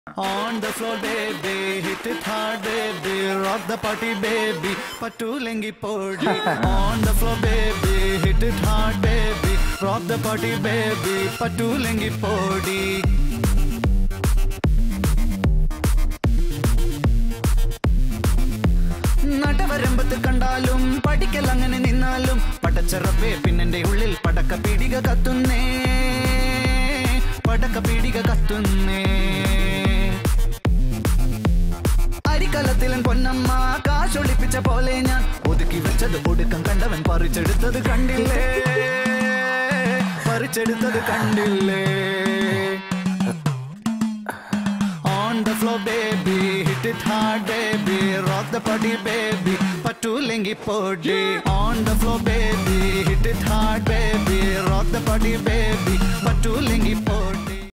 On the floor, baby, hit it hard, baby, rock the party, baby, പറ്റൂലെങ്കി പൊടി. On the floor, baby, hit it hard, baby, rock the party, baby, പറ്റൂലെങ്കി പൊടി. നടവരമ്പത്ത് കണ്ടാലും പഠിക്കൽ അങ്ങനെ നിന്നാലും പടച്ചറപ്പേ പിന്നെന്റെ ഉള്ളിൽ പടക്ക പീടിക കത്തുന്നേ പടക്ക പീടിക കത്തുന്നേ അരിക്കലത്തിലും പൊന്നമ്മ കാശൊളിപ്പിച്ച പോലെ ഞാൻ ഒതുക്കി വെച്ചത് ഒടുക്കം കണ്ടവൻ പറിച്ചെടുത്തത് കണ്ടില്ലേ പറിച്ചെടുത്തത് കണ്ടില്ലേ On the floor, baby, hit it hard, baby, rock the party, baby, പറ്റൂലെങ്കി പൊടി. On the floor, baby, hit it hard, baby, rock the party, baby, പറ്റൂലെങ്കി പൊടി.